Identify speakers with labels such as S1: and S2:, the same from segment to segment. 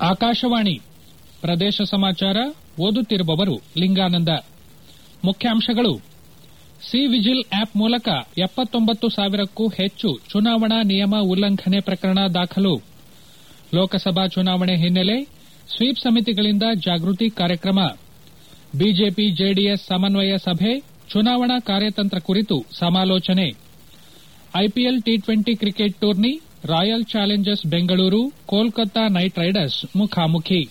S1: ಆಕಾಶವಾಣಿ ಪ್ರದೇಶ ಸಮಾಚಾರ ಓದುತ್ತಿರುವವರು ಲಿಂಗಾನಂದ ಮುಖ್ಯಾಂಶಗಳು ಸಿ ವಿಜಿಲ್ ಆಪ್ ಮೂಲಕ ಎಪ್ಪತ್ತೊಂಬತ್ತು ಸಾವಿರಕ್ಕೂ ಹೆಚ್ಚು ಚುನಾವಣಾ ನಿಯಮ ಉಲ್ಲಂಘನೆ ಪ್ರಕರಣ ದಾಖಲು ಲೋಕಸಭಾ ಚುನಾವಣೆ ಹಿನ್ನೆಲೆ ಸ್ವೀಪ್ ಸಮಿತಿಗಳಿಂದ ಜಾಗೃತಿ ಕಾರ್ಯಕ್ರಮ ಬಿಜೆಪಿ ಜೆಡಿಎಸ್ ಸಮನ್ವಯ ಸಭೆ ಚುನಾವಣಾ ಕಾರ್ಯತಂತ್ರ ಕುರಿತು ಸಮಾಲೋಚನೆ IPL T twenty cricket tourney royal challengers Bengaluru Kolkata knight riders ಮುಖಾಮುಖಿ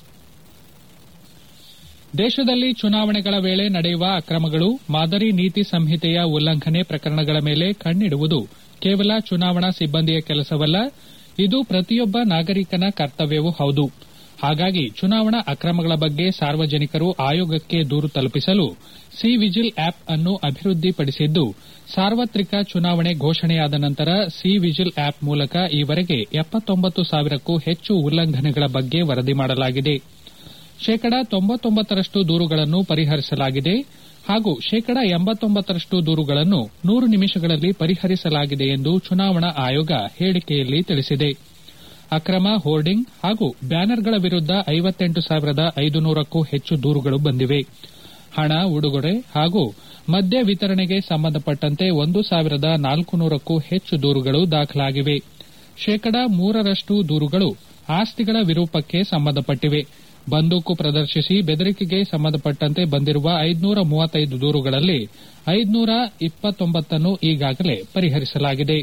S1: ದೇಶದಲ್ಲಿ ಚುನಾವಣೆಗಳ ವೇಳೆ ನಡೆಯುವ ಅಕ್ರಮಗಳು ಮಾದರಿ ನೀತಿ ಸಂಹಿತೆಯ ಉಲ್ಲಂಘನೆ ಪ್ರಕರಣಗಳ ಮೇಲೆ ಕಣ್ಣಿಡುವುದು ಕೇವಲ ಚುನಾವಣಾ ಸಿಬ್ಬಂದಿಯ ಕೆಲಸವಲ್ಲ ಇದು ಪ್ರತಿಯೊಬ್ಬ ನಾಗರಿಕನ ಕರ್ತವ್ಯವೂ ಹೌದು ಹಾಗಾಗಿ ಚುನಾವಣಾ ಅಕ್ರಮಗಳ ಬಗ್ಗೆ ಸಾರ್ವಜನಿಕರು ಆಯೋಗಕ್ಕೆ ದೂರು ತಲುಪಿಸಲು ಸಿ ವಿಜಿಲ್ ಆಪ್ ಅನ್ನು ಅಭಿವೃದ್ಧಿಪಡಿಸಿದ್ದು ಸಾರ್ವತ್ರಿಕ ಚುನಾವಣೆ ಘೋಷಣೆಯಾದ ನಂತರ ಸಿ ವಿಜಿಲ್ ಆಪ್ ಮೂಲಕ ಈವರೆಗೆ ಎಪ್ಪತ್ತೊಂಬತ್ತು ಸಾವಿರಕ್ಕೂ ಹೆಚ್ಚು ಉಲ್ಲಂಘನೆಗಳ ಬಗ್ಗೆ ವರದಿ ಮಾಡಲಾಗಿದೆ ಶೇಕಡ ತೊಂಬತ್ತೊಂಬತ್ತರಷ್ಟು ದೂರುಗಳನ್ನು ಪರಿಹರಿಸಲಾಗಿದೆ ಹಾಗೂ ಶೇಕಡ ಎಂಬತ್ತೊಂಬತ್ತರಷ್ಟು ದೂರುಗಳನ್ನು ನೂರು ನಿಮಿಷಗಳಲ್ಲಿ ಪರಿಹರಿಸಲಾಗಿದೆ ಎಂದು ಚುನಾವಣಾ ಆಯೋಗ ಹೇಳಿಕೆಯಲ್ಲಿ ತಿಳಿಸಿದೆ ಅಕ್ರಮ ಹೋರ್ಡಿಂಗ್ ಹಾಗೂ ಬ್ಯಾನರ್ಗಳ ವಿರುದ್ದ ಐವತ್ತೆಂಟು ಸಾವಿರದ ಐದುನೂರಕ್ಕೂ ಹೆಚ್ಚು ದೂರುಗಳು ಬಂದಿವೆ ಹಣ ಉಡುಗೊರೆ ಹಾಗೂ ಮದ್ಯ ವಿತರಣೆಗೆ ಸಂಬಂಧಪಟ್ಟಂತೆ ಒಂದು ಸಾವಿರದ ನಾಲ್ಕುನೂರಕ್ಕೂ ಹೆಚ್ಚು ದೂರುಗಳು ದಾಖಲಾಗಿವೆ ಶೇಕಡ ಮೂರರಷ್ಟು ದೂರುಗಳು ಆಸ್ತಿಗಳ ವಿರೂಪಕ್ಕೆ ಸಂಬಂಧಪಟ್ಟಿವೆ ಬಂದೂಕು ಪ್ರದರ್ಶಿಸಿ ಬೆದರಿಕೆಗೆ ಸಂಬಂಧಪಟ್ಟಂತೆ ಬಂದಿರುವ ಐದುನೂರ ಮೂವತ್ತೈದು ದೂರುಗಳಲ್ಲಿ ಐದುನೂರ ಇಪ್ಪತ್ತೊಂಬತ್ತನ್ನು ಈಗಾಗಲೇ ಪರಿಹರಿಸಲಾಗಿದೆ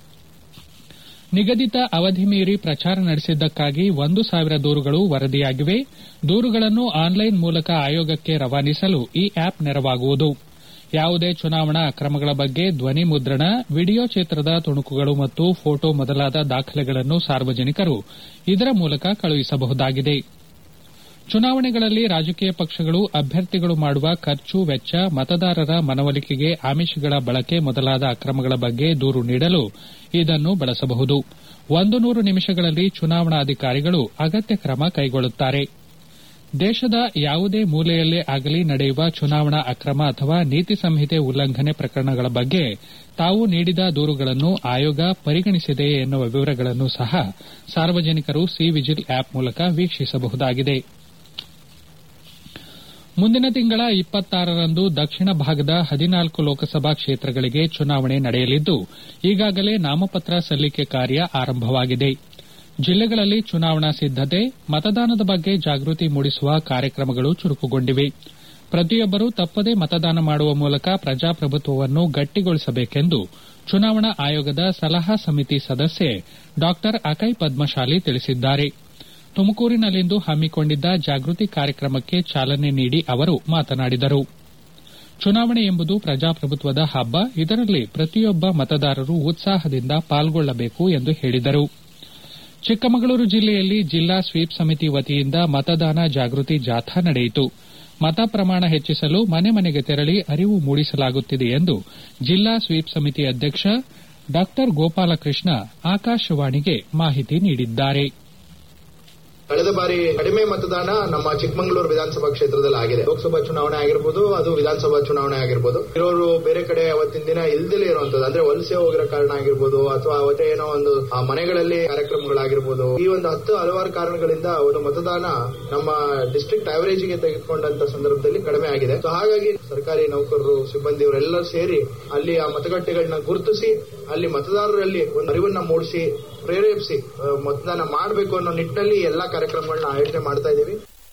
S1: ನಿಗದಿತ ಅವಧಿ ಮೀರಿ ಪ್ರಚಾರ ನಡೆಸಿದ್ದಕ್ಕಾಗಿ ಒಂದು ಸಾವಿರ ದೂರುಗಳು ವರದಿಯಾಗಿವೆ ದೂರುಗಳನ್ನು ಆನ್ಲೈನ್ ಮೂಲಕ ಆಯೋಗಕ್ಕೆ ರವಾನಿಸಲು ಈ ಆಪ್ ನೆರವಾಗುವುದು ಯಾವುದೇ ಚುನಾವಣಾ ಅಕ್ರಮಗಳ ಬಗ್ಗೆ ಧ್ವನಿ ಮುದ್ರಣ ವಿಡಿಯೋ ಚಿತ್ರದ ತುಣುಕುಗಳು ಮತ್ತು ಫೋಟೋ ಮೊದಲಾದ ದಾಖಲೆಗಳನ್ನು ಸಾರ್ವಜನಿಕರು ಇದರ ಮೂಲಕ ಕಳುಹಿಸಬಹುದಾಗಿದೆ ಚುನಾವಣೆಗಳಲ್ಲಿ ರಾಜಕೀಯ ಪಕ್ಷಗಳು ಅಭ್ಯರ್ಥಿಗಳು ಮಾಡುವ ಖರ್ಚು ವೆಚ್ಚ ಮತದಾರರ ಮನವೊಲಿಕೆಗೆ ಆಮಿಷಗಳ ಬಳಕೆ ಮೊದಲಾದ ಅಕ್ರಮಗಳ ಬಗ್ಗೆ ದೂರು ನೀಡಲು ಇದನ್ನು ಬಳಸಬಹುದು ಒಂದು ನೂರು ನಿಮಿಷಗಳಲ್ಲಿ ಚುನಾವಣಾಧಿಕಾರಿಗಳು ಅಗತ್ಯ ಕ್ರಮ ಕೈಗೊಳ್ಳುತ್ತಾರೆ ದೇಶದ ಯಾವುದೇ ಮೂಲೆಯಲ್ಲೇ ಆಗಲಿ ನಡೆಯುವ ಚುನಾವಣಾ ಅಕ್ರಮ ಅಥವಾ ನೀತಿ ಸಂಹಿತೆ ಉಲ್ಲಂಘನೆ ಪ್ರಕರಣಗಳ ಬಗ್ಗೆ ತಾವು ನೀಡಿದ ದೂರುಗಳನ್ನು ಆಯೋಗ ಪರಿಗಣಿಸಿದೆಯೇ ಎನ್ನುವ ವಿವರಗಳನ್ನು ಸಹ ಸಾರ್ವಜನಿಕರು ಸಿ ವಿಜಿಲ್ ಆಪ್ ಮೂಲಕ ವೀಕ್ಷಿಸಬಹುದಾಗಿದೆ ಮುಂದಿನ ತಿಂಗಳ ಇಪ್ಪತ್ತಾರರಂದು ದಕ್ಷಿಣ ಭಾಗದ ಹದಿನಾಲ್ಕು ಲೋಕಸಭಾ ಕ್ಷೇತ್ರಗಳಿಗೆ ಚುನಾವಣೆ ನಡೆಯಲಿದ್ದು ಈಗಾಗಲೇ ನಾಮಪತ್ರ ಸಲ್ಲಿಕೆ ಕಾರ್ಯ ಆರಂಭವಾಗಿದೆ ಜಿಲ್ಲೆಗಳಲ್ಲಿ ಚುನಾವಣಾ ಸಿದ್ದತೆ ಮತದಾನದ ಬಗ್ಗೆ ಜಾಗೃತಿ ಮೂಡಿಸುವ ಕಾರ್ಯಕ್ರಮಗಳು ಚುರುಕುಗೊಂಡಿವೆ ಪ್ರತಿಯೊಬ್ಬರೂ ತಪ್ಪದೇ ಮತದಾನ ಮಾಡುವ ಮೂಲಕ ಪ್ರಜಾಪ್ರಭುತ್ವವನ್ನು ಗಟ್ಟಿಗೊಳಿಸಬೇಕೆಂದು ಚುನಾವಣಾ ಆಯೋಗದ ಸಲಹಾ ಸಮಿತಿ ಸದಸ್ಯೆ ಡಾ ಅಕೈ ಪದ್ಮಶಾಲಿ ತಿಳಿಸಿದ್ದಾರೆ ತುಮಕೂರಿನಲ್ಲಿಂದು ಹಮ್ಮಿಕೊಂಡಿದ್ದ ಜಾಗೃತಿ ಕಾರ್ಯಕ್ರಮಕ್ಕೆ ಚಾಲನೆ ನೀಡಿ ಅವರು ಮಾತನಾಡಿದರು ಚುನಾವಣೆ ಎಂಬುದು ಪ್ರಜಾಪ್ರಭುತ್ವದ ಹಬ್ಬ ಇದರಲ್ಲಿ ಪ್ರತಿಯೊಬ್ಬ ಮತದಾರರು ಉತ್ಸಾಹದಿಂದ ಪಾಲ್ಗೊಳ್ಳಬೇಕು ಎಂದು ಹೇಳಿದರು ಚಿಕ್ಕಮಗಳೂರು ಜಿಲ್ಲೆಯಲ್ಲಿ ಜಿಲ್ಲಾ ಸ್ವೀಪ್ ಸಮಿತಿ ವತಿಯಿಂದ ಮತದಾನ ಜಾಗೃತಿ ಜಾಥಾ ನಡೆಯಿತು ಮತ ಪ್ರಮಾಣ ಹೆಚ್ಚಿಸಲು ಮನೆ ಮನೆಗೆ ತೆರಳಿ ಅರಿವು ಮೂಡಿಸಲಾಗುತ್ತಿದೆ ಎಂದು ಜಿಲ್ಲಾ ಸ್ವೀಪ್ ಸಮಿತಿ ಅಧ್ಯಕ್ಷ ಡಾ ಗೋಪಾಲಕೃಷ್ಣ ಆಕಾಶವಾಣಿಗೆ ಮಾಹಿತಿ ನೀಡಿದ್ದಾರೆ
S2: ಕಳೆದ ಬಾರಿ ಕಡಿಮೆ ಮತದಾನ ನಮ್ಮ ಚಿಕ್ಕಮಗಳೂರು ವಿಧಾನಸಭಾ ಕ್ಷೇತ್ರದಲ್ಲಿ ಆಗಿದೆ ಲೋಕಸಭಾ ಚುನಾವಣೆ ಆಗಿರ್ಬೋದು ಅದು ವಿಧಾನಸಭಾ ಚುನಾವಣೆ ಆಗಿರ್ಬೋದು ಇರೋರು ಬೇರೆ ಕಡೆ ಅವತ್ತಿನ ದಿನ ಇಲ್ದಲೇ ಇರುವಂತದ್ದು ಅಂದ್ರೆ ವಲಸೆ ಹೋಗಿರೋ ಕಾರಣ ಆಗಿರ್ಬೋದು ಅಥವಾ ಅವತ್ತೇ ಏನೋ ಒಂದು ಆ ಮನೆಗಳಲ್ಲಿ ಕಾರ್ಯಕ್ರಮಗಳಾಗಿರ್ಬೋದು ಈ ಒಂದು ಹತ್ತು ಹಲವಾರು ಕಾರಣಗಳಿಂದ ಒಂದು ಮತದಾನ ನಮ್ಮ ಡಿಸ್ಟ್ರಿಕ್ಟ್ ಅವರೇಜ್ ಗೆ ತೆಗೆದುಕೊಂಡಂತ ಸಂದರ್ಭದಲ್ಲಿ ಕಡಿಮೆ ಆಗಿದೆ ಸೊ ಹಾಗಾಗಿ ಸರ್ಕಾರಿ ನೌಕರರು ಸಿಬ್ಬಂದಿಯವರೆಲ್ಲರೂ ಸೇರಿ ಅಲ್ಲಿ ಆ ಮತಗಟ್ಟೆಗಳನ್ನ ಗುರುತಿಸಿ ಅಲ್ಲಿ ಮತದಾರರಲ್ಲಿ ಒಂದು ಅರಿವನ್ನ ಮೂಡಿಸಿ ಪ್ರೇರೇಪಿಸಿ ಮತದಾನ ಮಾಡಬೇಕು ಅನ್ನೋ ನಿಟ್ಟಿನಲ್ಲಿ ಎಲ್ಲಾ ಕಾರ್ಯಕ್ರಮಗಳನ್ನ ಆಯೋಜನೆ ಮಾಡ್ತಾ ಇದ್ದೀವಿ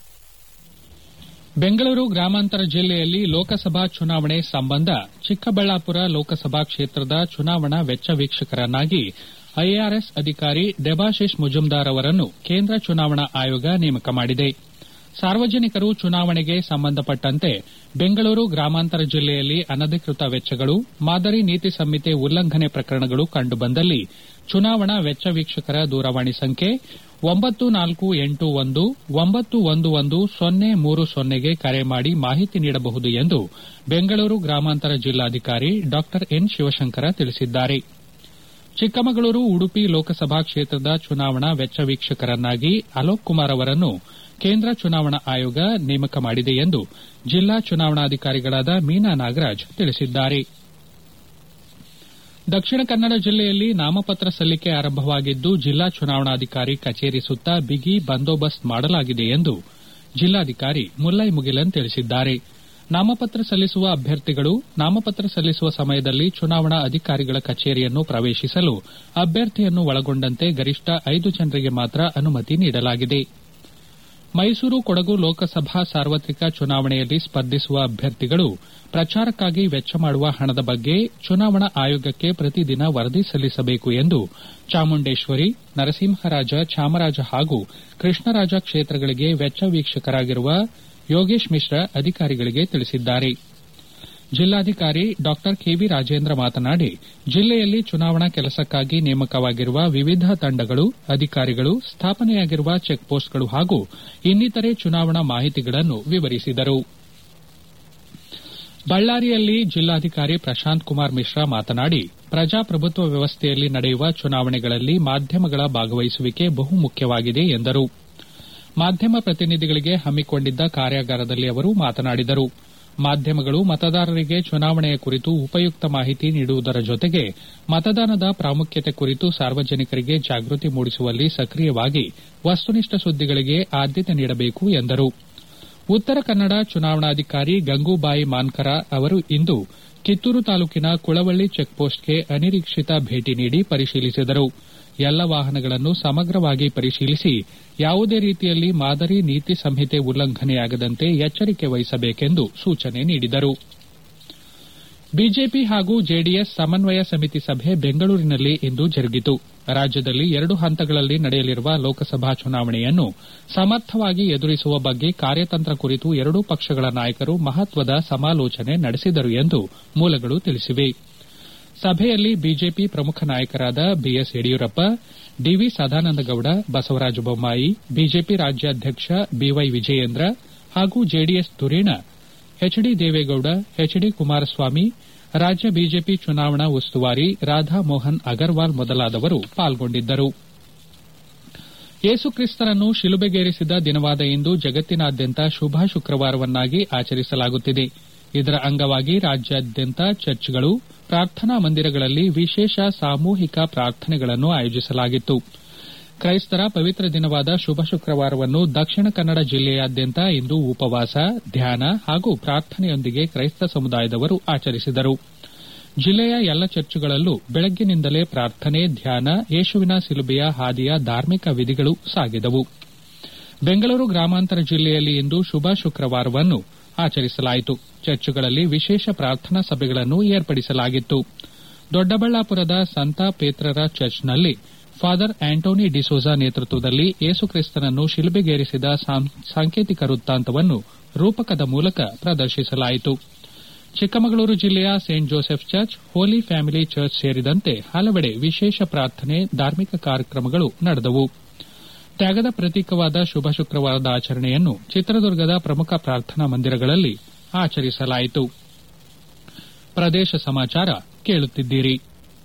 S1: ಬೆಂಗಳೂರು ಗ್ರಾಮಾಂತರ ಜಿಲ್ಲೆಯಲ್ಲಿ ಲೋಕಸಭಾ ಚುನಾವಣೆ ಸಂಬಂಧ ಚಿಕ್ಕಬಳ್ಳಾಪುರ ಲೋಕಸಭಾ ಕ್ಷೇತ್ರದ ಚುನಾವಣಾ ವೆಚ್ಚ ವೀಕ್ಷಕರನ್ನಾಗಿ ಐಆರ್ಎಸ್ ಅಧಿಕಾರಿ ಡೆಬಾಶಿಶ್ ಮುಜುಮ್ದಾರ್ ಅವರನ್ನು ಕೇಂದ್ರ ಚುನಾವಣಾ ಆಯೋಗ ನೇಮಕ ಮಾಡಿದೆ ಸಾರ್ವಜನಿಕರು ಚುನಾವಣೆಗೆ ಸಂಬಂಧಪಟ್ಟಂತೆ ಬೆಂಗಳೂರು ಗ್ರಾಮಾಂತರ ಜಿಲ್ಲೆಯಲ್ಲಿ ಅನಧಿಕೃತ ವೆಚ್ಚಗಳು ಮಾದರಿ ನೀತಿ ಸಂಹಿತೆ ಉಲ್ಲಂಘನೆ ಪ್ರಕರಣಗಳು ಕಂಡುಬಂದಲ್ಲಿ ಚುನಾವಣಾ ವೆಚ್ಚ ವೀಕ್ಷಕರ ದೂರವಾಣಿ ಸಂಖ್ಯೆ ಒಂಬತ್ತು ನಾಲ್ಕು ಎಂಟು ಒಂದು ಒಂಬತ್ತು ಒಂದು ಒಂದು ಸೊನ್ನೆ ಮೂರು ಸೊನ್ನೆಗೆ ಕರೆ ಮಾಡಿ ಮಾಹಿತಿ ನೀಡಬಹುದು ಎಂದು ಬೆಂಗಳೂರು ಗ್ರಾಮಾಂತರ ಜಿಲ್ಲಾಧಿಕಾರಿ ಡಾ ಎನ್ ಶಿವಶಂಕರ ತಿಳಿಸಿದ್ದಾರೆ ಚಿಕ್ಕಮಗಳೂರು ಉಡುಪಿ ಲೋಕಸಭಾ ಕ್ಷೇತ್ರದ ಚುನಾವಣಾ ವೆಚ್ಚ ವೀಕ್ಷಕರನ್ನಾಗಿ ಅಲೋಕ್ ಕುಮಾರ್ ಅವರನ್ನು ಕೇಂದ್ರ ಚುನಾವಣಾ ಆಯೋಗ ನೇಮಕ ಮಾಡಿದೆ ಎಂದು ಜಿಲ್ಲಾ ಚುನಾವಣಾಧಿಕಾರಿಗಳಾದ ಮೀನಾ ನಾಗರಾಜ್ ತಿಳಿಸಿದ್ದಾರೆ ದಕ್ಷಿಣ ಕನ್ನಡ ಜಿಲ್ಲೆಯಲ್ಲಿ ನಾಮಪತ್ರ ಸಲ್ಲಿಕೆ ಆರಂಭವಾಗಿದ್ದು ಜಿಲ್ಲಾ ಚುನಾವಣಾಧಿಕಾರಿ ಕಚೇರಿ ಸುತ್ತ ಬಿಗಿ ಬಂದೋಬಸ್ತ್ ಮಾಡಲಾಗಿದೆ ಎಂದು ಜಿಲ್ಲಾಧಿಕಾರಿ ಮುಲ್ಲೈ ಮುಗಿಲನ್ ತಿಳಿಸಿದ್ದಾರೆ ನಾಮಪತ್ರ ಸಲ್ಲಿಸುವ ಅಭ್ಯರ್ಥಿಗಳು ನಾಮಪತ್ರ ಸಲ್ಲಿಸುವ ಸಮಯದಲ್ಲಿ ಚುನಾವಣಾ ಅಧಿಕಾರಿಗಳ ಕಚೇರಿಯನ್ನು ಪ್ರವೇಶಿಸಲು ಅಭ್ಯರ್ಥಿಯನ್ನು ಒಳಗೊಂಡಂತೆ ಗರಿಷ್ಠ ಐದು ಜನರಿಗೆ ಮಾತ್ರ ಅನುಮತಿ ನೀಡಲಾಗಿದೆ ಮೈಸೂರು ಕೊಡಗು ಲೋಕಸಭಾ ಸಾರ್ವತ್ರಿಕ ಚುನಾವಣೆಯಲ್ಲಿ ಸ್ಪರ್ಧಿಸುವ ಅಭ್ಯರ್ಥಿಗಳು ಪ್ರಚಾರಕ್ಕಾಗಿ ವೆಚ್ಚ ಮಾಡುವ ಹಣದ ಬಗ್ಗೆ ಚುನಾವಣಾ ಆಯೋಗಕ್ಕೆ ಪ್ರತಿದಿನ ವರದಿ ಸಲ್ಲಿಸಬೇಕು ಎಂದು ಚಾಮುಂಡೇಶ್ವರಿ ನರಸಿಂಹರಾಜ ಚಾಮರಾಜ ಹಾಗೂ ಕೃಷ್ಣರಾಜ ಕ್ಷೇತ್ರಗಳಿಗೆ ವೆಚ್ಚ ವೀಕ್ಷಕರಾಗಿರುವ ಯೋಗೇಶ್ ಮಿಶ್ರಾ ಅಧಿಕಾರಿಗಳಿಗೆ ತಿಳಿಸಿದ್ದಾರೆ ಜಿಲ್ಲಾಧಿಕಾರಿ ಡಾ ಕೆವಿ ರಾಜೇಂದ್ರ ಮಾತನಾಡಿ ಜಿಲ್ಲೆಯಲ್ಲಿ ಚುನಾವಣಾ ಕೆಲಸಕ್ಕಾಗಿ ನೇಮಕವಾಗಿರುವ ವಿವಿಧ ತಂಡಗಳು ಅಧಿಕಾರಿಗಳು ಸ್ಥಾಪನೆಯಾಗಿರುವ ಚೆಕ್ಪೋಸ್ಟ್ಗಳು ಹಾಗೂ ಇನ್ನಿತರೆ ಚುನಾವಣಾ ಮಾಹಿತಿಗಳನ್ನು ವಿವರಿಸಿದರು ಬಳ್ಳಾರಿಯಲ್ಲಿ ಜಿಲ್ಲಾಧಿಕಾರಿ ಪ್ರಶಾಂತ್ ಕುಮಾರ್ ಮಿಶ್ರಾ ಮಾತನಾಡಿ ಪ್ರಜಾಪ್ರಭುತ್ವ ವ್ಯವಸ್ಥೆಯಲ್ಲಿ ನಡೆಯುವ ಚುನಾವಣೆಗಳಲ್ಲಿ ಮಾಧ್ಯಮಗಳ ಭಾಗವಹಿಸುವಿಕೆ ಬಹುಮುಖ್ಯವಾಗಿದೆ ಎಂದರು ಮಾಧ್ಯಮ ಪ್ರತಿನಿಧಿಗಳಿಗೆ ಹಮ್ಮಿಕೊಂಡಿದ್ದ ಕಾರ್ಯಾಗಾರದಲ್ಲಿ ಅವರು ಮಾತನಾಡಿದರು ಮಾಧ್ಯಮಗಳು ಮತದಾರರಿಗೆ ಚುನಾವಣೆಯ ಕುರಿತು ಉಪಯುಕ್ತ ಮಾಹಿತಿ ನೀಡುವುದರ ಜೊತೆಗೆ ಮತದಾನದ ಪ್ರಾಮುಖ್ಯತೆ ಕುರಿತು ಸಾರ್ವಜನಿಕರಿಗೆ ಜಾಗೃತಿ ಮೂಡಿಸುವಲ್ಲಿ ಸಕ್ರಿಯವಾಗಿ ವಸ್ತುನಿಷ್ಠ ಸುದ್ದಿಗಳಿಗೆ ಆದ್ಯತೆ ನೀಡಬೇಕು ಎಂದರು ಉತ್ತರ ಕನ್ನಡ ಚುನಾವಣಾಧಿಕಾರಿ ಗಂಗೂಬಾಯಿ ಮಾನ್ಕರ ಅವರು ಇಂದು ಕಿತ್ತೂರು ತಾಲೂಕಿನ ಕುಳವಳ್ಳಿ ಚೆಕ್ಪೋಸ್ಟ್ಗೆ ಅನಿರೀಕ್ಷಿತ ಭೇಟಿ ನೀಡಿ ಪರಿಶೀಲಿಸಿದರು ಎಲ್ಲ ವಾಹನಗಳನ್ನು ಸಮಗ್ರವಾಗಿ ಪರಿಶೀಲಿಸಿ ಯಾವುದೇ ರೀತಿಯಲ್ಲಿ ಮಾದರಿ ನೀತಿ ಸಂಹಿತೆ ಉಲ್ಲಂಘನೆಯಾಗದಂತೆ ಎಚ್ಚರಿಕೆ ವಹಿಸಬೇಕೆಂದು ಸೂಚನೆ ನೀಡಿದರು ಬಿಜೆಪಿ ಹಾಗೂ ಜೆಡಿಎಸ್ ಸಮನ್ವಯ ಸಮಿತಿ ಸಭೆ ಬೆಂಗಳೂರಿನಲ್ಲಿ ಇಂದು ಜರುಗಿತು ರಾಜ್ಯದಲ್ಲಿ ಎರಡು ಹಂತಗಳಲ್ಲಿ ನಡೆಯಲಿರುವ ಲೋಕಸಭಾ ಚುನಾವಣೆಯನ್ನು ಸಮರ್ಥವಾಗಿ ಎದುರಿಸುವ ಬಗ್ಗೆ ಕಾರ್ಯತಂತ್ರ ಕುರಿತು ಎರಡೂ ಪಕ್ಷಗಳ ನಾಯಕರು ಮಹತ್ವದ ಸಮಾಲೋಚನೆ ನಡೆಸಿದರು ಎಂದು ಮೂಲಗಳು ತಿಳಿಸಿವೆ ಸಭೆಯಲ್ಲಿ ಬಿಜೆಪಿ ಪ್ರಮುಖ ನಾಯಕರಾದ BS Yediyurappa DV Sadananda Gowda Basavaraj Bommai BJP ರಾಜ್ಯಾಧ್ಯಕ್ಷ ಬಿವೈ ವಿಜಯೇಂದ್ರ ಹಾಗೂ ಜೆಡಿಎಸ್ ಧುರೀಣ ಎಚ್ಡಿ ದೇವೇಗೌಡ ಎಚ್ಡಿ ಕುಮಾರಸ್ವಾಮಿ ರಾಜ್ಯ ಬಿಜೆಪಿ ಚುನಾವಣಾ ಉಸ್ತುವಾರಿ ರಾಧಾ ಮೋಹನ್ ಅಗರ್ವಾಲ್ ಮೊದಲಾದವರು ಪಾಲ್ಗೊಂಡಿದ್ದರು ಯೇಸುಕ್ರಿಸ್ತರನ್ನು ಶಿಲುಬೆಗೇರಿಸಿದ ದಿನವಾದ ಇಂದು ಜಗತ್ತಿನಾದ್ಯಂತ ಶುಭ ಶುಕ್ರವಾರವನ್ನಾಗಿ ಆಚರಿಸಲಾಗುತ್ತಿದೆ ಇದರ ಅಂಗವಾಗಿ ರಾಜ್ಯಾದ್ಯಂತ ಚರ್ಚ್ಗಳು ಪ್ರಾರ್ಥನಾ ಮಂದಿರಗಳಲ್ಲಿ ವಿಶೇಷ ಸಾಮೂಹಿಕ ಪ್ರಾರ್ಥನೆಗಳನ್ನು ಆಯೋಜಿಸಲಾಗಿತ್ತು ಕ್ರೈಸ್ತರ ಪವಿತ್ರ ದಿನವಾದ ಶುಭ ಶುಕ್ರವಾರವನ್ನು ದಕ್ಷಿಣ ಕನ್ನಡ ಜಿಲ್ಲೆಯಾದ್ಯಂತ ಇಂದು ಉಪವಾಸ ಧ್ಯಾನ ಹಾಗೂ ಪ್ರಾರ್ಥನೆಯೊಂದಿಗೆ ಕ್ರೈಸ್ತ ಸಮುದಾಯದವರು ಆಚರಿಸಿದರು ಜಿಲ್ಲೆಯ ಎಲ್ಲ ಚರ್ಚ್ಗಳಲ್ಲೂ ಬೆಳಗ್ಗಿನಿಂದಲೇ ಪ್ರಾರ್ಥನೆ ಧ್ಯಾನ ಯೇಸುವಿನ ಸಿಲುಬೆಯ ಹಾದಿಯ ಧಾರ್ಮಿಕ ವಿಧಿಗಳು ಸಾಗಿದವು ಬೆಂಗಳೂರು ಗ್ರಾಮಾಂತರ ಜಿಲ್ಲೆಯಲ್ಲಿ ಇಂದು ಶುಭ ಶುಕ್ರವಾರವನ್ನು ಆಚರಿಸಲಾಯಿತು ಚರ್ಚ್ಗಳಲ್ಲಿ ವಿಶೇಷ ಪ್ರಾರ್ಥನಾ ಸಭೆಗಳನ್ನು ಏರ್ಪಡಿಸಲಾಗಿತ್ತು ದೊಡ್ಡಬಳ್ಳಾಪುರದ ಸಂತ ಪೇತ್ರರ ಚರ್ಚ್ನಲ್ಲಿ ಫಾದರ್ ಆಂಟೋನಿ ಡಿಸೋಜಾ ನೇತೃತ್ವದಲ್ಲಿ ಯೇಸುಕ್ರಿಸ್ತನನ್ನು ಶಿಲುಬೆಗೇರಿಸಿದ ಸಾಂಕೇತಿಕ ವೃತ್ತಾಂತವನ್ನು ರೂಪಕದ ಮೂಲಕ ಪ್ರದರ್ಶಿಸಲಾಯಿತು ಚಿಕ್ಕಮಗಳೂರು ಜಿಲ್ಲೆಯ saint Joseph church holy family church ಸೇರಿದಂತೆ ಹಲವೆಡೆ ವಿಶೇಷ ಪ್ರಾರ್ಥನೆ ಧಾರ್ಮಿಕ ಕಾರ್ಯಕ್ರಮಗಳು ನಡೆದವು ತ್ಯಾಗದ ಪ್ರತೀಕವಾದ ಶುಭ ಶುಕ್ರವಾರದ ಆಚರಣೆಯನ್ನು ಚಿತ್ರದುರ್ಗದ ಪ್ರಮುಖ ಪ್ರಾರ್ಥನಾ ಮಂದಿರಗಳಲ್ಲಿ ಆಚರಿಸಲಾಯಿತು ಪ್ರದೇಶ ಸಮಾಚಾರ ಕೇಳುತ್ತಿದ್ದೀರಿ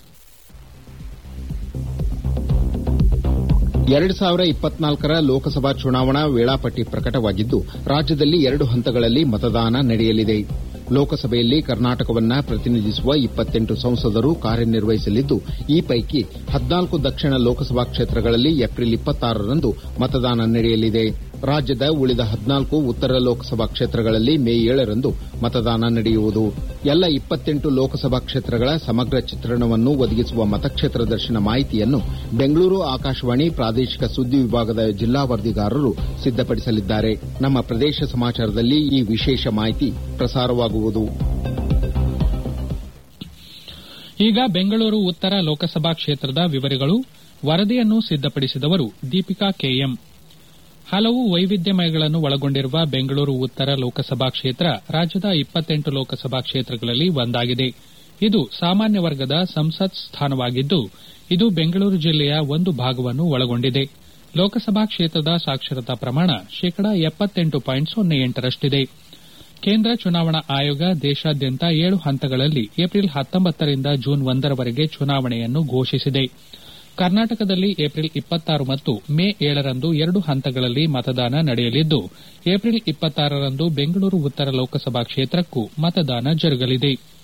S3: ಎರಡು ಸಾವಿರ ಇಪ್ಪತ್ನಾಲ್ಕರ ಲೋಕಸಭಾ ಚುನಾವಣಾ ವೇಳಾಪಟ್ಟಿ ಪ್ರಕಟವಾಗಿದ್ದು ರಾಜ್ಯದಲ್ಲಿ ಎರಡು ಹಂತಗಳಲ್ಲಿ ಮತದಾನ ನಡೆಯಲಿದೆ ಲೋಕಸಭೆಯಲ್ಲಿ ಕರ್ನಾಟಕವನ್ನ ಪ್ರತಿನಿಧಿಸುವ ಇಪ್ಪತ್ತೆಂಟು ಸಂಸದರು ಕಾರ್ಯನಿರ್ವಹಿಸಲಿದ್ದು ಈ ಪೈಕಿ ಹದಿನಾಲ್ಕು ದಕ್ಷಿಣ ಲೋಕಸಭಾ ಕ್ಷೇತ್ರಗಳಲ್ಲಿ ಏಪ್ರಿಲ್ ಇಪ್ಪತ್ತಾರರಂದು ಮತದಾನ ನಡೆಯಲಿದೆ ರಾಜ್ಯದ ಉಳಿದ ಹದಿನಾಲ್ಕು ಉತ್ತರ ಲೋಕಸಭಾ ಕ್ಷೇತ್ರಗಳಲ್ಲಿ ಮೇ ಏಳರಂದು ಮತದಾನ ನಡೆಯುವುದು ಎಲ್ಲ ಇಪ್ಪತ್ತೆಂಟು ಲೋಕಸಭಾ ಕ್ಷೇತ್ರಗಳ ಸಮಗ್ರ ಚಿತ್ರಣವನ್ನು ಒದಗಿಸುವ ಮತಕ್ಷೇತ್ರ ದರ್ಶನ ಮಾಹಿತಿಯನ್ನು ಬೆಂಗಳೂರು ಆಕಾಶವಾಣಿ ಪ್ರಾದೇಶಿಕ ಸುದ್ದಿ ವಿಭಾಗದ ಜಿಲ್ಲಾ ವರದಿಗಾರರು ಸಿದ್ದಪಡಿಸಲಿದ್ದಾರೆ ನಮ್ಮ ಪ್ರದೇಶ ಸಮಾಚಾರದಲ್ಲಿ ಈ ವಿಶೇಷ ಮಾಹಿತಿ ಪ್ರಸಾರವಾಗುವುದು
S1: ಈಗ ಬೆಂಗಳೂರು ಉತ್ತರ ಲೋಕಸಭಾ ಕ್ಷೇತ್ರದ ವಿವರಗಳು ವರದಿಯನ್ನು ಸಿದ್ದಪಡಿಸಿದವರು ದೀಪಿಕಾ ಕೆಎಂ ಹಲವು ವೈವಿಧ್ಯಮಯಗಳನ್ನು ಒಳಗೊಂಡಿರುವ ಬೆಂಗಳೂರು ಉತ್ತರ ಲೋಕಸಭಾ ಕ್ಷೇತ್ರ ರಾಜ್ಯದ ಇಪ್ಪತ್ತೆಂಟು ಲೋಕಸಭಾ ಕ್ಷೇತ್ರಗಳಲ್ಲಿ ಒಂದಾಗಿದೆ ಇದು ಸಾಮಾನ್ಯ ವರ್ಗದ ಸಂಸತ್ ಸ್ಥಾನವಾಗಿದ್ದು ಇದು ಬೆಂಗಳೂರು ಜಿಲ್ಲೆಯ ಒಂದು ಭಾಗವನ್ನು ಒಳಗೊಂಡಿದೆ ಲೋಕಸಭಾ ಕ್ಷೇತ್ರದ ಸಾಕ್ಷರತಾ ಪ್ರಮಾಣ ಶೇಕಡಾ ಎಪ್ಪತ್ತೆಂಟು ಪಾಯಿಂಟ್ ಸೊನ್ನೆ ಎಂಟರಷ್ಟಿದೆ ಕೇಂದ್ರ ಚುನಾವಣಾ ಆಯೋಗ ದೇಶಾದ್ಯಂತ ಏಳು ಹಂತಗಳಲ್ಲಿ ಏಪ್ರಿಲ್ ಹತ್ತೊಂಬತ್ತರಿಂದ ಜೂನ್ ಒಂದರವರೆಗೆ ಚುನಾವಣೆಯನ್ನು ಘೋಷಿಸಿದೆ ಕರ್ನಾಟಕದಲ್ಲಿ ಏಪ್ರಿಲ್ ಇಪ್ಪತ್ತಾರು ಮತ್ತು ಮೇ ಏಳರಂದು ಎರಡು ಹಂತಗಳಲ್ಲಿ ಮತದಾನ ನಡೆಯಲಿದ್ದು ಏಪ್ರಿಲ್ ಇಪ್ಪತ್ತಾರರಂದು ಬೆಂಗಳೂರು ಉತ್ತರ ಲೋಕಸಭಾ ಕ್ಷೇತ್ರಕ್ಕೂ ಮತದಾನ ಜರುಗಲಿದೆ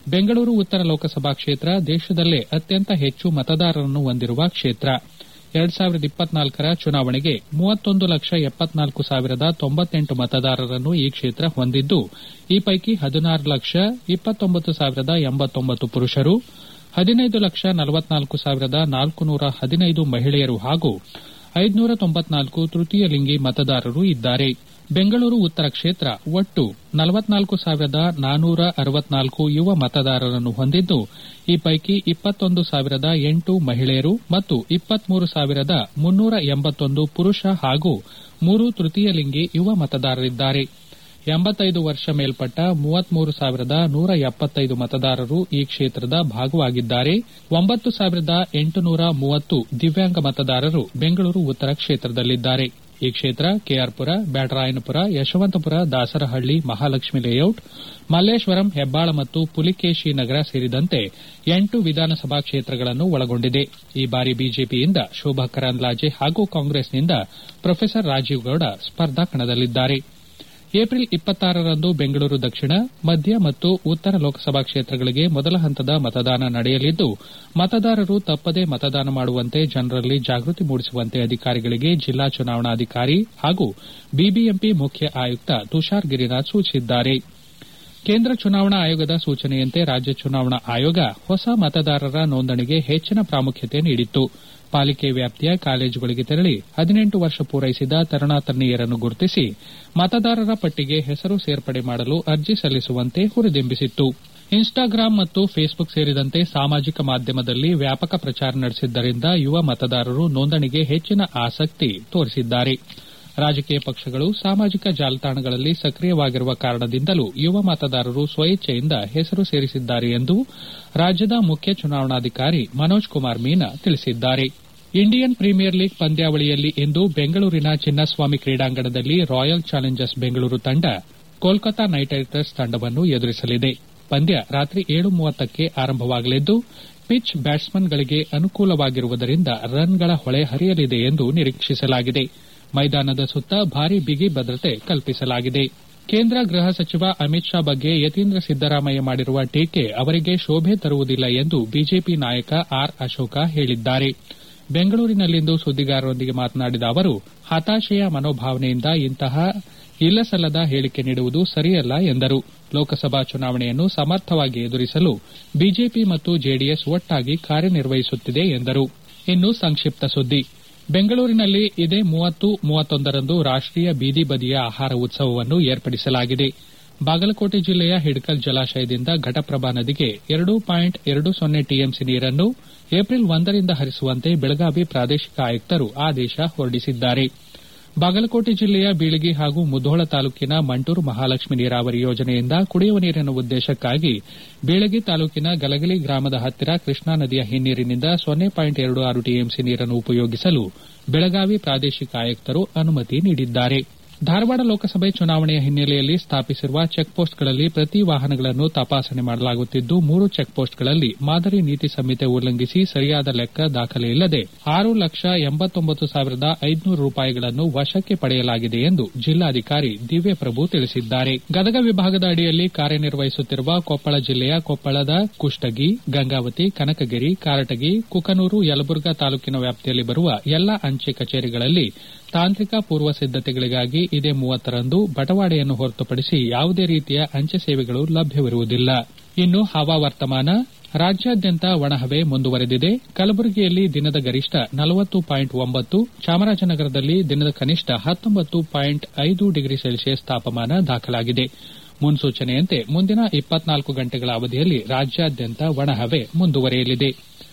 S1: ಬೆಂಗಳೂರು ಉತ್ತರ ಲೋಕಸಭಾ ಕ್ಷೇತ್ರ ದೇಶದಲ್ಲೇ ಅತ್ಯಂತ ಹೆಚ್ಚು ಮತದಾರರನ್ನು ಹೊಂದಿರುವ ಕ್ಷೇತ್ರ ಎರಡ್ ಸಾವಿರದ ಇಪ್ಪತ್ನಾಲ್ಕರ ಚುನಾವಣೆಗೆ ಮೂವತ್ತೊಂದು ಲಕ್ಷ ಎಪ್ಪತ್ನಾಲ್ಕು ಸಾವಿರದ ತೊಂಬತ್ತೆಂಟು ಮತದಾರರನ್ನು ಈ ಕ್ಷೇತ್ರ ಹೊಂದಿದ್ದು ಈ ಪೈಕಿ ಹದಿನಾರು ಲಕ್ಷ ಇಪ್ಪತ್ತೊಂಬತ್ತು ಸಾವಿರದ ಎಂಬತ್ತೊಂಬತ್ತು ಪುರುಷರು ಹದಿನೈದು ಲಕ್ಷ ನಲವತ್ನಾಲ್ಕು ಸಾವಿರದ ನಾಲ್ಕುನೂರ ಹದಿನೈದು ಮಹಿಳೆಯರು ಹಾಗೂ ಐದುನೂರ ತೊಂಬತ್ನಾಲ್ಕು ತೃತೀಯ ಲಿಂಗಿ ಮತದಾರರು ಇದ್ದಾರೆ ಬೆಂಗಳೂರು ಉತ್ತರ ಕ್ಷೇತ್ರ ಒಟ್ಟು ನಲವತ್ನಾಲ್ಕು ಸಾವಿರದ ನಾನೂರ ಅರವತ್ನಾಲ್ಕು ಯುವ ಮತದಾರರನ್ನು ಹೊಂದಿದ್ದು ಈ ಪೈಕಿ ಇಪ್ಪತ್ತೊಂದು ಸಾವಿರದ ಎಂಟು ಮಹಿಳೆಯರು ಮತ್ತು ಇಪ್ಪತ್ಮೂರು ಸಾವಿರದ ಮುನ್ನೂರ ಎಂಬತ್ತೊಂದು ಪುರುಷ ಹಾಗೂ ಮೂರು ತೃತೀಯ ಲಿಂಗಿ ಯುವ ಮತದಾರರಿದ್ದಾರೆ ಎಂಬತ್ತೈದು ವರ್ಷ ಮೇಲ್ಪಟ್ಟ ಮೂವತ್ಮೂರು ಸಾವಿರದ ನೂರ ಎಪ್ಪತ್ತೈದು ಮತದಾರರು ಈ ಕ್ಷೇತ್ರದ ಭಾಗವಾಗಿದ್ದಾರೆ ಒಂಬತ್ತು ಸಾವಿರದ ಎಂಟುನೂರ ಮೂವತ್ತು ದಿವ್ಯಾಂಗ ಮತದಾರರು ಬೆಂಗಳೂರು ಉತ್ತರ ಕ್ಷೇತ್ರದಲ್ಲಿದ್ದಾರೆ ಈ ಕ್ಷೇತ್ರ ಕೆಆರ್ಪುರ ಬ್ಯಾಟರಾಯನಪುರ ಯಶವಂತಪುರ ದಾಸರಹಳ್ಳಿ ಮಹಾಲಕ್ಷ್ಮಿ ಲೇಔಟ್ ಮಲ್ಲೇಶ್ವರಂ ಹೆಬ್ಬಾಳ ಮತ್ತು ಪುಲಿಕೇಶಿ ನಗರ ಸೇರಿದಂತೆ ಎಂಟು ವಿಧಾನಸಭಾ ಕ್ಷೇತ್ರಗಳನ್ನು ಒಳಗೊಂಡಿದೆ ಈ ಬಾರಿ ಬಿಜೆಪಿಯಿಂದ ಶೋಭಾ ಕರಂದ್ಲಾಜೆ ಹಾಗೂ ಕಾಂಗ್ರೆಸ್ನಿಂದ ಪ್ರೊಫೆಸರ್ ರಾಜೀವ್ ಗೌಡ ಸ್ಪರ್ಧಾ ಕಣದಲ್ಲಿದ್ದಾರೆ ಏಪ್ರಿಲ್ ಇಪ್ಪತ್ತಾರರಂದು ಬೆಂಗಳೂರು ದಕ್ಷಿಣ ಮಧ್ಯ ಮತ್ತು ಉತ್ತರ ಲೋಕಸಭಾ ಕ್ಷೇತ್ರಗಳಿಗೆ ಮೊದಲ ಹಂತದ ಮತದಾನ ನಡೆಯಲಿದ್ದು ಮತದಾರರು ತಪ್ಪದೇ ಮತದಾನ ಮಾಡುವಂತೆ ಜನರಲ್ಲಿ ಜಾಗೃತಿ ಮೂಡಿಸುವಂತೆ ಅಧಿಕಾರಿಗಳಿಗೆ ಜಿಲ್ಲಾ ಚುನಾವಣಾಧಿಕಾರಿ ಹಾಗೂ ಬಿಬಿಎಂಪಿ ಮುಖ್ಯ ಆಯುಕ್ತ ತುಷಾರ್ ಗಿರಿನಾಥ್ ಸೂಚಿಸಿದ್ದಾರೆ ಕೇಂದ್ರ ಚುನಾವಣಾ ಆಯೋಗದ ಸೂಚನೆಯಂತೆ ರಾಜ್ಯ ಚುನಾವಣಾ ಆಯೋಗ ಹೊಸ ಮತದಾರರ ನೋಂದಣಿಗೆ ಹೆಚ್ಚಿನ ಪ್ರಾಮುಖ್ಯತೆ ನೀಡಿತ್ತು ಪಾಲಿಕೆ ವ್ಯಾಪ್ತಿಯ ಕಾಲೇಜುಗಳಿಗೆ ತೆರಳಿ ಹದಿನೆಂಟು ವರ್ಷ ಪೂರೈಸಿದ ತರುಣಾತರುಣಿಯರನ್ನು ಗುರುತಿಸಿ ಮತದಾರರ ಪಟ್ಟಿಗೆ ಹೆಸರು ಸೇರ್ಪಡೆ ಮಾಡಲು ಅರ್ಜಿ ಸಲ್ಲಿಸುವಂತೆ ಹುರಿದುಂಬಿಸಿತ್ತು ಇನ್ಸ್ಟಾಗ್ರಾಂ ಮತ್ತು ಫೇಸ್ಬುಕ್ ಸೇರಿದಂತೆ ಸಾಮಾಜಿಕ ಮಾಧ್ಯಮದಲ್ಲಿ ವ್ಯಾಪಕ ಪ್ರಚಾರ ನಡೆಸಿದ್ದರಿಂದ ಯುವ ಮತದಾರರು ನೋಂದಣಿಗೆ ಹೆಚ್ಚಿನ ಆಸಕ್ತಿ ತೋರಿಸಿದ್ದಾರೆ ರಾಜಕೀಯ ಪಕ್ಷಗಳು ಸಾಮಾಜಿಕ ಜಾಲತಾಣಗಳಲ್ಲಿ ಸಕ್ರಿಯವಾಗಿರುವ ಕಾರಣದಿಂದಲೂ ಯುವ ಮತದಾರರು ಸ್ವಇಚ್ಛೆಯಿಂದ ಹೆಸರು ಸೇರಿಸಿದ್ದಾರೆ ಎಂದು ರಾಜ್ಯದ ಮುಖ್ಯ ಚುನಾವಣಾಧಿಕಾರಿ ಮನೋಜ್ ಕುಮಾರ್ ಮೀನಾ ತಿಳಿಸಿದ್ದಾರೆ ಇಂಡಿಯನ್ ಪ್ರೀಮಿಯರ್ ಲೀಗ್ ಪಂದ್ಯಾವಳಿಯಲ್ಲಿ ಇಂದು ಬೆಂಗಳೂರಿನ ಚಿನ್ನಸ್ವಾಮಿ ಕ್ರೀಡಾಂಗಣದಲ್ಲಿ ರಾಯಲ್ ಚಾಲೆಂಜರ್ಸ್ ಬೆಂಗಳೂರು ತಂಡ ಕೋಲ್ಕತಾ ನೈಟ್ ರೈಡರ್ಸ್ ತಂಡವನ್ನು ಎದುರಿಸಲಿದೆ ಪಂದ್ಯ ರಾತ್ರಿ ಏಳು ಮೂವತ್ತಕ್ಕೆ ಆರಂಭವಾಗಲಿದ್ದು ಪಿಚ್ ಬ್ಯಾಟ್ಸ್ಮನ್ಗಳಿಗೆ ಅನುಕೂಲವಾಗಿರುವುದರಿಂದ ರನ್ಗಳ ಹೊಳೆ ಹರಿಯಲಿದೆ ಎಂದು ನಿರೀಕ್ಷಿಸಲಾಗಿದೆ ಮೈದಾನದ ಸುತ್ತ ಭಾರೀ ಬಿಗಿ ಭದ್ರತೆ ಕಲ್ಪಿಸಲಾಗಿದೆ ಕೇಂದ್ರ ಗೃಹ ಸಚಿವ ಅಮಿತ್ ಶಾ ಬಗ್ಗೆ ಯತೀಂದ್ರ ಸಿದ್ದರಾಮಯ್ಯ ಮಾಡಿರುವ ಟೀಕೆ ಅವರಿಗೆ ಶೋಭೆ ತರುವುದಿಲ್ಲ ಎಂದು ಬಿಜೆಪಿ ನಾಯಕ ಆರ್ ಅಶೋಕ ಹೇಳಿದ್ದಾರೆ ಬೆಂಗಳೂರಿನಲ್ಲಿಂದು ಸುದ್ದಿಗಾರರೊಂದಿಗೆ ಮಾತನಾಡಿದ ಅವರು ಹತಾಶೆಯ ಮನೋಭಾವನೆಯಿಂದ ಇಂತಹ ಇಲ್ಲಸಲ್ಲದ ಹೇಳಿಕೆ ನೀಡುವುದು ಸರಿಯಲ್ಲ ಎಂದರು ಲೋಕಸಭಾ ಚುನಾವಣೆಯನ್ನು ಸಮರ್ಥವಾಗಿ ಎದುರಿಸಲು ಬಿಜೆಪಿ ಮತ್ತು ಜೆಡಿಎಸ್ ಒಟ್ಟಾಗಿ ಕಾರ್ಯನಿರ್ವಹಿಸುತ್ತಿದೆ ಎಂದರು ಇನ್ನು ಸಂಕ್ಷಿಪ್ತ ಸುದ್ದಿ ಬೆಂಗಳೂರಿನಲ್ಲಿ ಇದೇ ಮೂವತ್ತು ಮೂವತ್ತೊಂದರಂದು ರಾಷ್ಟೀಯ ಬೀದಿ ಬದಿಯ ಆಹಾರ ಉತ್ಸವವನ್ನು ಏರ್ಪಡಿಸಲಾಗಿದೆ ಬಾಗಲಕೋಟೆ ಜಿಲ್ಲೆಯ ಹಿಡ್ಕಲ್ ಜಲಾಶಯದಿಂದ ಘಟಪ್ರಭಾ ನದಿಗೆ ಎರಡು ಪಾಯಿಂಟ್ ಎರಡು ಸೊನ್ನೆ ಟಿಎಂಸಿ ನೀರನ್ನು ಏಪ್ರಿಲ್ ಒಂದರಿಂದ ಹರಿಸುವಂತೆ ಬೆಳಗಾವಿ ಪ್ರಾದೇಶಿಕ ಆಯುಕ್ತರು ಆದೇಶ ಹೊರಡಿಸಿದ್ದಾರೆ ಬಾಗಲಕೋಟೆ ಜಿಲ್ಲೆಯ ಬೀಳಗಿ ಹಾಗೂ ಮುಧೋಳ ತಾಲೂಕಿನ ಮಂಟೂರು ಮಹಾಲಕ್ಷ್ಮಿ ನೀರಾವರಿ ಯೋಜನೆಯಿಂದ ಕುಡಿಯುವ ನೀರಿನ ಉದ್ದೇಶಕ್ಕಾಗಿ ಬೀಳಗಿ ತಾಲೂಕಿನ ಗಲಗಲಿ ಗ್ರಾಮದ ಹತ್ತಿರ ಕೃಷ್ಣಾ ನದಿಯ ಹಿನ್ನೀರಿನಿಂದ ಸೊನ್ನೆ ಪಾಯಿಂಟ್ ಎರಡು ಆರು ಟಿಎಂಸಿ ನೀರನ್ನು ಉಪಯೋಗಿಸಲು ಬೆಳಗಾವಿ ಪ್ರಾದೇಶಿಕ ಆಯುಕ್ತರು ಅನುಮತಿ ನೀಡಿದ್ದಾರೆ ಧಾರವಾಡ ಲೋಕಸಭೆ ಚುನಾವಣೆಯ ಹಿನ್ನೆಲೆಯಲ್ಲಿ ಸ್ಥಾಪಿಸಿರುವ ಚೆಕ್ಪೋಸ್ಟ್ಗಳಲ್ಲಿ ಪ್ರತಿ ವಾಹನಗಳನ್ನು ತಪಾಸಣೆ ಮಾಡಲಾಗುತ್ತಿದ್ದು ಮೂರು ಚೆಕ್ಪೋಸ್ಟ್ಗಳಲ್ಲಿ ಮಾದರಿ ನೀತಿ ಸಂಹಿತೆ ಉಲ್ಲಂಘಿಸಿ ಸರಿಯಾದ ಲೆಕ್ಕ ದಾಖಲೆ ಇಲ್ಲದೆ ಆರು ಲಕ್ಷ ಎಂಬತ್ತೊಂಬತ್ತು ಸಾವಿರದ ಐದುನೂರು ರೂಪಾಯಿಗಳನ್ನು ವಶಕ್ಕೆ ಪಡೆಯಲಾಗಿದೆ ಎಂದು ಜಿಲ್ಲಾಧಿಕಾರಿ ದಿವ್ಯಪ್ರಭು ತಿಳಿಸಿದ್ದಾರೆ ಗದಗ ವಿಭಾಗದ ಅಡಿಯಲ್ಲಿ ಕಾರ್ಯನಿರ್ವಹಿಸುತ್ತಿರುವ ಕೊಪ್ಪಳ ಜಿಲ್ಲೆಯ ಕೊಪ್ಪಳದ ಕುಷ್ಟಗಿ ಗಂಗಾವತಿ ಕನಕಗಿರಿ ಕಾರಟಗಿ ಕುಕನೂರು ಯಲಬುರ್ಗಾ ತಾಲೂಕಿನ ವ್ಯಾಪ್ತಿಯಲ್ಲಿ ಬರುವ ಎಲ್ಲಾ ಅಂಚೆ ಕಚೇರಿಗಳಲ್ಲಿ ತಾಂತ್ರಿಕ ಪೂರ್ವ ಸಿದ್ದತೆಗಳಿಗಾಗಿ ಇದೇ ಮೂವತ್ತರಂದು ಬಟವಾಡೆಯನ್ನು ಹೊರತುಪಡಿಸಿ ಯಾವುದೇ ರೀತಿಯ ಅಂಚೆ ಸೇವೆಗಳು ಲಭ್ಯವಿರುವುದಿಲ್ಲ ಇನ್ನು ಹವಾವರ್ತಮಾನ ರಾಜ್ಯಾದ್ಯಂತ ಒಣಹವೆ ಮುಂದುವರೆದಿದೆ ಕಲಬುರಗಿಯಲ್ಲಿ ದಿನದ ಗರಿಷ್ಠ ನಲವತ್ತು ಪಾಯಿಂಟ್ ಒಂಬತ್ತು ಚಾಮರಾಜನಗರದಲ್ಲಿ ದಿನದ ಕನಿಷ್ಠ ಹತ್ತೊಂಬತ್ತು ಪಾಯಿಂಟ್ ಐದು ಡಿಗ್ರಿ ಸೆಲ್ಸಿಯಸ್ ತಾಪಮಾನ ದಾಖಲಾಗಿದೆ ಮುನ್ಸೂಚನೆಯಂತೆ ಮುಂದಿನ ಇಪ್ಪತ್ನಾಲ್ಕು ಗಂಟೆಗಳ ಅವಧಿಯಲ್ಲಿ ರಾಜ್ಯಾದ್ಯಂತ ಒಣಹವೆ ಮುಂದುವರೆಯಲಿದೆ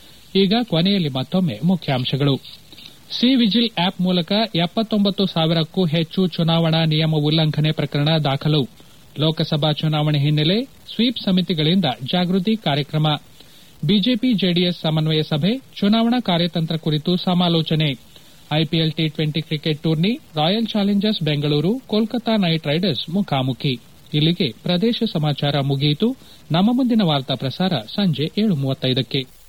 S1: ಈಗ ಕೊನೆಯಲ್ಲಿ ಮತ್ತೊಮ್ಮೆ ಮುಖ್ಯಾಂಶಗಳು ಸಿ ವಿಜಿಲ್ ಆಪ್ ಮೂಲಕ ಎಪ್ಪತ್ತೊಂಬತ್ತು ಸಾವಿರಕ್ಕೂ ಹೆಚ್ಚು ಚುನಾವಣಾ ನಿಯಮ ಉಲ್ಲಂಘನೆ ಪ್ರಕರಣ ದಾಖಲು ಲೋಕಸಭಾ ಚುನಾವಣೆ ಹಿನ್ನೆಲೆ ಸ್ವೀಪ್ ಸಮಿತಿಗಳಿಂದ ಜಾಗೃತಿ ಕಾರ್ಯಕ್ರಮ ಬಿಜೆಪಿ ಜೆಡಿಎಸ್ ಸಮನ್ವಯ ಸಭೆ ಚುನಾವಣಾ ಕಾರ್ಯತಂತ್ರ ಕುರಿತು ಸಮಾಲೋಚನೆ IPL T twenty cricket tourney royal challengers Bengaluru Kolkata knight riders ಮುಖಾಮುಖಿ ಇಲ್ಲಿಗೆ ಪ್ರದೇಶ ಸಮಾಚಾರ ಮುಗಿಯಿತು ನಮ್ಮ ಮುಂದಿನ ವಾರ್ತಾ ಪ್ರಸಾರ ಸಂಜೆ ಏಳು ಮೂವತ್ತೈದಕ್ಕೆ